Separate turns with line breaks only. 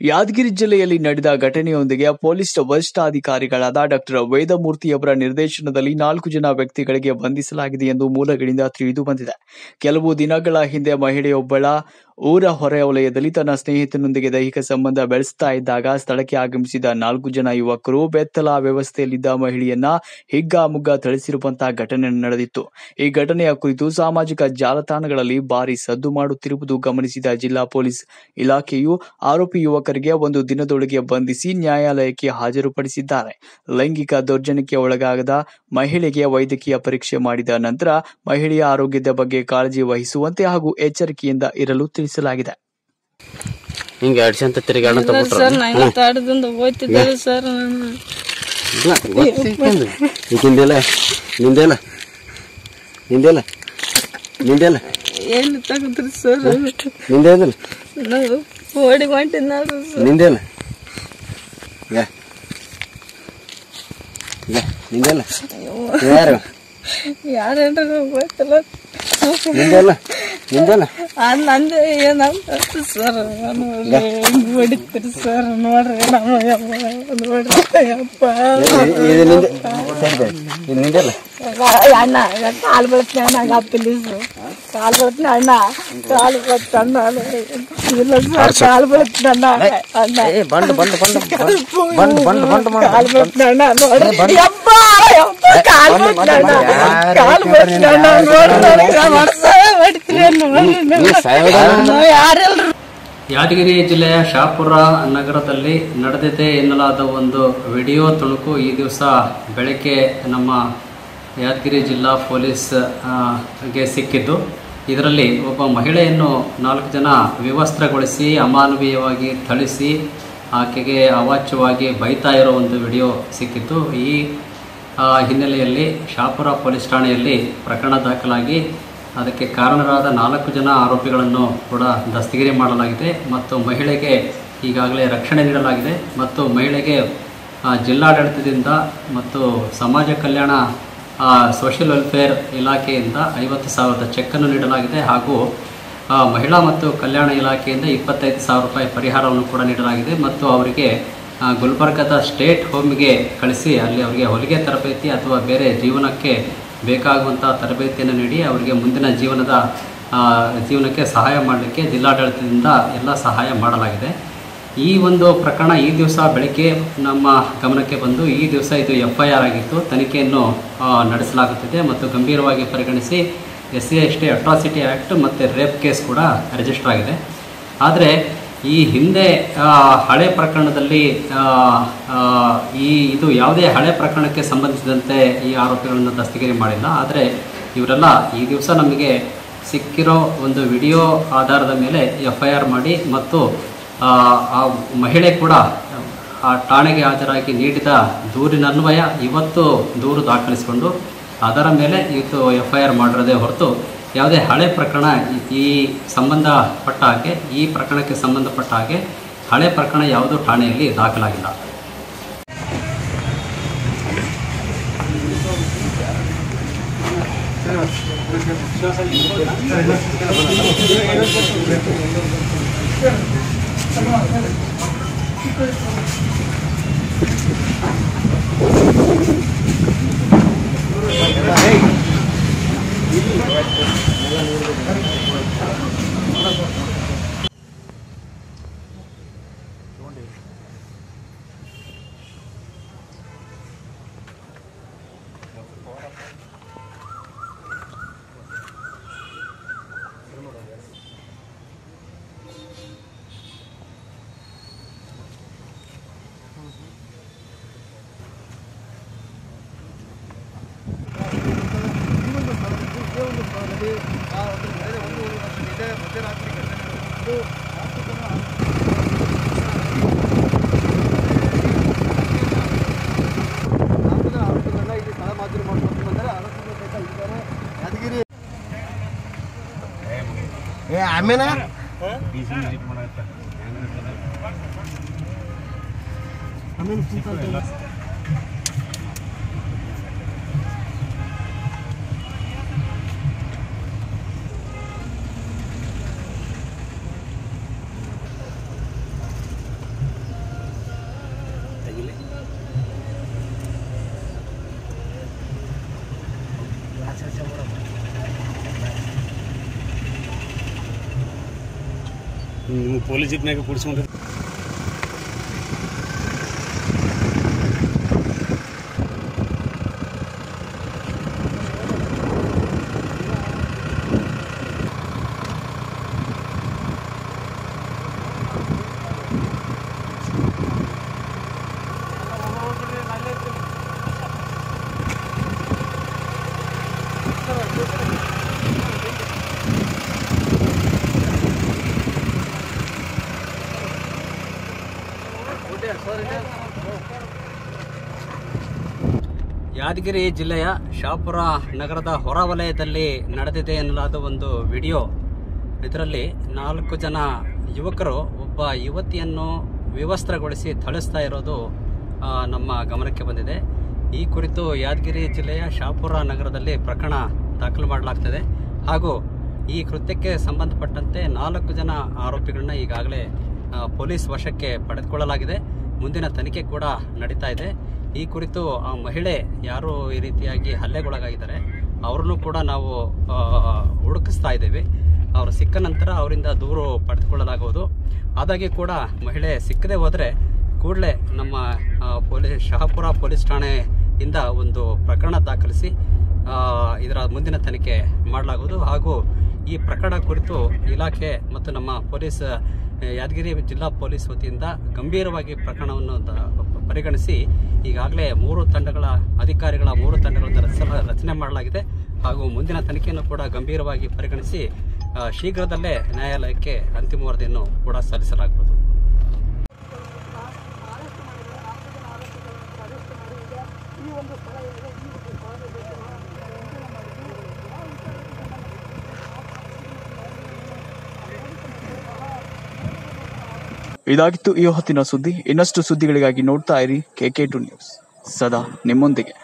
ಯಾದಗಿರಿ ಜಿಲ್ಲೆಯಲ್ಲಿ ನಡೆದ ಘಟನೆಯೊಂದಿಗೆ police ವರಿಷ್ಠಾಧಿಕಾರಿಗಳಾದ doctor ವೇದಮೂರ್ತಿಯವರ ನಿರ್ದೇಶನದಲ್ಲಿ ನಾಲ್ಕು ಜನ ವ್ಯಕ್ತಿಗಳಿಗೆ ಬಂಧಿಸಲಾಗಿದೆ ಎಂದು ಮೂಲಗಳಿಂದ ತಿಳಿದು ಬಂದಿದೆ ಕೆಲವು ದಿನಗಳ ಹಿಂದೆ ಮಹಿಳೆಯೊಬ್ಬಳ ಊರ ಹೊರವಲಯದಲ್ಲಿ ತನ್ನ ಸ್ನೇಹಿತನೊಂದಿಗೆ ದೈಹಿಕ ಸಂಬಂಧ ಬೆಳೆಸ್ತಾ ಇದ್ದಾಗ ಸ್ಥಳಕ್ಕೆ ಆಗಮಿಸಿದ ನಾಲ್ಕು ಜನ ಯುವಕರು ಬೆತ್ತಲ ವ್ಯವಸ್ಥೆಯಲ್ಲಿದ್ದ ಮಹಿಳೆಯನ್ನ ಹಿಗ್ಗಾಮುಗ್ಗಾ ಥಳಿಸಿರುವಂತಹ ಘಟನೆ ನಡೆದಿತ್ತು ಈ ಘಟನೆಯ ಕುರಿತು ಸಾಮಾಜಿಕ ಜಾಲತಾಣಗಳಲ್ಲಿ ಭಾರಿ ಸದ್ದು ಮಾಡುತ್ತಿರುವುದು ಗಮನಿಸಿದ ಜಿಲ್ಲಾ ಪೊಲೀಸ್ ಇಲಾಖೆಯು ಆರೋಪಿ ಯುವಕರಿಗೆ ಒಂದು ದಿನದೊಳಗೆ ಬಂಧಿಸಿ ನ್ಯಾಯಾಲಯಕ್ಕೆ ಹಾಜರುಪಡಿಸಿದ್ದಾರೆ ಲೈಂಗಿಕ ದೌರ್ಜನ್ಯಕ್ಕೆ ಒಳಗಾಗದ ಮಹಿಳೆಗೆ ವೈದ್ಯಕೀಯ ಪರೀಕ್ಷೆ ಮಾಡಿದ ನಂತರ ಮಹಿಳೆಯ ಆರೋಗ್ಯದ ಬಗ್ಗೆ ಕಾಳಜಿ ವಹಿಸುವಂತೆ ಹಾಗೂ ಎಚ್ಚರಿಕೆಯಿಂದ ಇರಲು ತಿಳಿಸಲಾಗಿದೆ
ಹಿಂಗೆ ಅಡ್ಸಂತ ತಿರುಗಾಡಂತ
ಇಲ್ಲ
ಬಿಟ್ರ
ಸರ್ ನಂಗೆ ತಾಡದಿಂದ ಹೋಯ್ತಿದ್ದೇವೆ ಸರ್ ನಾನು
ನಿಂದೆಲ್ಲ ನಿಂದೆಲ್ಲ ನಿಂದೆಲ್ಲ ನಿಂದೆಲ್ಲ
ಎಲ್ಲಿ ತೆಗೆದ್ರಿ ಸರ್
ನಿಂದೇದಲ್ಲ
ನಾವು ಓಡಿ ಹೊಂಟಿದ್ನಲ್ರಿ ಸರ್
ನಿಂದೆಲ್ಲ ಯಾ ಯಾ ನಿಂದೆಲ್ಲ ಯಾರು
ಯಾರೇನ್ರ ಗೊತ್ತಿಲ್ಲ
ನಿಂದೆಲ್ಲ ನಿಂದೆಲ್ಲ
ಅದು ನಂದು ಏನಂತ ಸರ್ ನೋಡ್ರಿ ಹೆಂಗ್ ಹೊಡಿತೀರಿ ಸರ್ ನೋಡ್ರಿ ನಮ್ಮ ಯವ್ವ ನೋಡ್ರಿ ಯಪ್ಪ
ಇದು ನಿಂದೆ ಸರಿ ಇದು ನಿಂದೆಲ್ಲ
ಅಣ್ಣ ಕಾಲು ಬೆಳತ್ನೆ ಅಣ್ಣ ಗಪ್ಪಿಲ್ಲ ಕಾಲು ಬೆಳತ್ನೆ ಅಣ್ಣ ಕಾಲು ಬೆಳತ್ತ ಅಣ್ಣ ಇಲ್ಲ ಸರ್ ಕಾಲು ಬೆಳತ್ನೆ ಅಣ್ಣ ಅಣ್ಣ
ಬಂಡು ಬಂಡು ಬಂಡು ಬಂಡು ಬಂಡು ಬಂಡು ಬಂಡು
ಕಾಲು ಬೆಳತ್ನೆ ಅಣ್ಣ ನೋಡಿ ಯಪ್ಪ ಯಪ್ಪ ಕಾಲು ಬೆಳತ್ನೆ ಅಣ್ಣ ಕಾಲು ಬೆಳತ್ನೆ ಅಣ್ಣ ನೋಡ್ರಿ ನೋಡಿ ವರ್ಷ ಹೊಡಿತೀರಿ ನೋಡ್ರಿ ಯಾರೆಲ್ರು
ಯಾದಗಿರಿ ಜಿಲ್ಲೆಯ ಶಾಪುರ ನಗರದಲ್ಲಿ ನಡೆದಿದೆ ಎನ್ನಲಾದ ಒಂದು ವಿಡಿಯೋ ತುಣುಕು ಈ ದಿವಸ ಬೆಳಗ್ಗೆ ನಮ್ಮ ಯಾದಗಿರಿ ಜಿಲ್ಲಾ ಪೊಲೀಸ್ ಆ, ಗೆ ಸಿಕ್ಕಿದ್ದು ಇದರಲ್ಲಿ ಒಬ್ಬ ಮಹಿಳೆಯನ್ನು ನಾಲ್ಕು ಜನ ವಿವಸ್ತ್ರಗೊಳಿಸಿ ಅಮಾನವೀಯವಾಗಿ ಥಳಿಸಿ ಆಕೆಗೆ ಅವಾಚ್ಯವಾಗಿ ಬೈತಾ ಇರೋ ಒಂದು ವಿಡಿಯೋ ಸಿಕ್ಕಿತ್ತು ಈ ಆ, ಹಿನ್ನೆಲೆಯಲ್ಲಿ ಶಾಪುರ ಪೊಲೀಸ್ ಠಾಣೆಯಲ್ಲಿ ಪ್ರಕರಣ ದಾಖಲಾಗಿ ಅದಕ್ಕೆ ಕಾರಣರಾದ ನಾಲ್ಕು ಜನ ಆರೋಪಿಗಳನ್ನು ಕೂಡ ದಸ್ತಗಿರಿ ಮಾಡಲಾಗಿದೆ ಮತ್ತು ಮಹಿಳೆಗೆ ಈಗಾಗಲೇ ರಕ್ಷಣೆ ನೀಡಲಾಗಿದೆ ಮತ್ತು ಮಹಿಳೆಗೆ ಆ, ಜಿಲ್ಲಾಡಳಿತದಿಂದ ಮತ್ತು ಸಮಾಜ ಕಲ್ಯಾಣ ಆ, ಸೋಷಿಯಲ್ ವೆಲ್ಫೇರ್ ಇಲಾಖೆಯಿಂದ ಐವತ್ತು ಸಾವಿರದ ಚೆಕ್ಕನ್ನು ನೀಡಲಾಗಿದೆ ಹಾಗೂ ಆ, ಮಹಿಳಾ ಮತ್ತು ಕಲ್ಯಾಣ ಇಲಾಖೆಯಿಂದ ಇಪ್ಪತ್ತೈದು ಸಾವಿರ ರೂಪಾಯಿ ಪರಿಹಾರವನ್ನು ಕೂಡ ನೀಡಲಾಗಿದೆ ಮತ್ತು ಅವರಿಗೆ ಆ, ಗುಲ್ಬರ್ಗದ ಸ್ಟೇಟ್ ಹೋಮ್ಗೆ ಕಳಿಸಿ ಅಲ್ಲಿ ಅವರಿಗೆ ಹೊಲಿಗೆ ತರಬೇತಿ ಅಥವಾ ಬೇರೆ ಜೀವನಕ್ಕೆ ಬೇಕಾಗುವಂಥ ತರಬೇತಿಯನ್ನು ನೀಡಿ ಅವರಿಗೆ ಮುಂದಿನ ಜೀವನದ ಆ, ಜೀವನಕ್ಕೆ ಸಹಾಯ ಮಾಡಲಿಕ್ಕೆ ಜಿಲ್ಲಾಡಳಿತದಿಂದ ಎಲ್ಲ ಸಹಾಯ ಮಾಡಲಾಗಿದೆ ಈ ಒಂದು ಪ್ರಕರಣ ಈ ದಿವಸ ಬೆಳಗ್ಗೆ ನಮ್ಮ ಗಮನಕ್ಕೆ ಬಂದು ಈ ದಿವಸ ಇದು ಎಫ್ ಐ ಆರ್ ಆಗಿತ್ತು ತನಿಖೆಯನ್ನು ಆ, ನಡೆಸಲಾಗುತ್ತಿದೆ ಮತ್ತು ಗಂಭೀರವಾಗಿ ಪರಿಗಣಿಸಿ S C S T atrocity act ಮತ್ತು ರೇಪ್ ಕೇಸ್ ಕೂಡ ರಿಜಿಸ್ಟರ್ ಆಗಿದೆ ಆದರೆ ಈ ಹಿಂದೆ ಆ, ಹಳೆ ಪ್ರಕರಣದಲ್ಲಿ ಆ, ಆ, ಈ ಇದು ಯಾವುದೇ ಹಳೆ ಪ್ರಕರಣಕ್ಕೆ ಸಂಬಂಧಿಸಿದಂತೆ ಈ ಆರೋಪಿಗಳನ್ನು ದಸ್ತಗಿರಿ ಮಾಡಿಲ್ಲ ಆದರೆ ಇವರೆಲ್ಲ ಈ ದಿವಸ ನಮಗೆ ಸಿಕ್ಕಿರೋ ಒಂದು ವಿಡಿಯೋ ಆಧಾರದ ಮೇಲೆ ಎಫ್ ಐ ಆರ್ ಮಾಡಿ ಮತ್ತು ಆ, ಆ ಮಹಿಳೆ ಕೂಡ ಆ ಠಾಣೆಗೆ ಹಾಜರಾಗಿ ನೀಡಿದ ದೂರಿನನ್ವಯ ಇವತ್ತು ದೂರು ದಾಖಲಿಸಿಕೊಂಡು ಅದರ ಮೇಲೆ ಇವತ್ತು ಎಫ್ ಐ ಆರ್ ಮಾಡಿರೋದೇ ಹೊರತು ಯಾವುದೇ ಹಳೆ ಪ್ರಕರಣ ಈ- ಈ ಸಂಬಂಧಪಟ್ಟ ಹಾಗೆ ಈ ಪ್ರಕರಣಕ್ಕೆ ಸಂಬಂಧಪಟ್ಟ ಹಾಗೆ ಹಳೆ ಪ್ರಕರಣ ಯಾವುದೂ ಠಾಣೆಯಲ್ಲಿ ದಾಖಲಾಗಿಲ್ಲ
ಏ ಆಮೇಲೆ
ನಿಮ್ಮ ಪೊಲೀಸ್ ಜೀಪ್ನಾಗ ಕೂಡಿಸ್ಕೊಂಡು
ಯಾದಗಿರಿ ಜಿಲ್ಲೆಯ ಶಾಪುರ ನಗರದ ಹೊರವಲಯದಲ್ಲಿ ನಡೆದಿದೆ ಎನ್ನಲಾದ ಒಂದು ವಿಡಿಯೋ ಇದರಲ್ಲಿ ನಾಲ್ಕು ಜನ ಯುವಕರು ಒಬ್ಬ ಯುವತಿಯನ್ನು ವಿವಸ್ತ್ರಗೊಳಿಸಿ ಥಳಿಸ್ತಾ ಇರೋದು ಆ, ನಮ್ಮ ಗಮನಕ್ಕೆ ಬಂದಿದೆ ಈ ಕುರಿತು ಯಾದಗಿರಿ ಜಿಲ್ಲೆಯ ಶಾಪುರ ನಗರದಲ್ಲಿ ಪ್ರಕರಣ ದಾಖಲು ಮಾಡಲಾಗ್ತದೆ ಹಾಗೂ ಈ ಕೃತ್ಯಕ್ಕೆ ಸಂಬಂಧಪಟ್ಟಂತೆ ನಾಲ್ಕು ಜನ ಆರೋಪಿಗಳನ್ನ ಈಗಾಗಲೇ ಆ, ಪೊಲೀಸ್ ವಶಕ್ಕೆ ಪಡೆದುಕೊಳ್ಳಲಾಗಿದೆ ಮುಂದಿನ ತನಿಖೆ ಕೂಡ ನಡೀತಾ ಇದೆ ಈ ಕುರಿತು ಆ ಮಹಿಳೆ ಯಾರು ಈ ರೀತಿಯಾಗಿ ಹಲ್ಲೆಗೊಳಗಾಗಿದ್ದಾರೆ ಅವ್ರನ್ನೂ ಕೂಡ ನಾವು ಆ, ಹುಡುಕಿಸ್ತಾ ಇದ್ದೇವೆ ಅವರು ಸಿಕ್ಕ ನಂತರ ಅವರಿಂದ ದೂರು ಪಡೆದುಕೊಳ್ಳಲಾಗುವುದು ಆದಾಗ್ಯೂ ಕೂಡ ಮಹಿಳೆ ಸಿಕ್ಕದೆ ಹೋದರೆ ಕೂಡಲೇ ನಮ್ಮ ಆ, ಪೊಲೀಸ್ ಶಹಾಪುರ ಪೊಲೀಸ್ ಠಾಣೆಯಿಂದ ಒಂದು ಪ್ರಕರಣ ದಾಖಲಿಸಿ ಆ, ಇದರ ಮುಂದಿನ ತನಿಖೆ ಮಾಡಲಾಗುವುದು ಹಾಗೂ ಈ ಪ್ರಕರಣ ಕುರಿತು ಇಲಾಖೆ ಮತ್ತು ನಮ್ಮ ಪೊಲೀಸ್ ಆ, ಯಾದಗಿರಿ ಜಿಲ್ಲಾ ಪೊಲೀಸ್ ವತಿಯಿಂದ ಗಂಭೀರವಾಗಿ ಪ್ರಕರಣವನ್ನು ದ- ಪರಿಗಣಿಸಿ ಈಗಾಗಲೇ ಮೂರು ತಂಡಗಳ ಅಧಿಕಾರಿಗಳ ಮೂರು ತಂಡಗಳನ್ನು ರಚನ ರಚನೆ ಮಾಡಲಾಗಿದೆ ಹಾಗೂ ಮುಂದಿನ ತನಿಖೆಯನ್ನು ಕೂಡ ಗಂಭೀರವಾಗಿ ಪರಿಗಣಿಸಿ ಆ, ಶೀಘ್ರದಲ್ಲೇ ನ್ಯಾಯಾಲಯಕ್ಕೆ ಅಂತಿಮ ವರದಿಯನ್ನು ಕೂಡ ಸಲ್ಲಿಸಲಾಗುವುದು
ಇದಾಗಿತ್ತು ಈ ಹೊತ್ತಿನ ಸುದ್ದಿ ಇನ್ನಷ್ಟು ಸುದ್ದಿಗಳಿಗಾಗಿ ನೋಡ್ತಾ ಇರಿ ಕೆಕೆ ಟು ನ್ಯೂಸ್ ಸದಾ ನಿಮ್ಮೊಂದಿಗೆ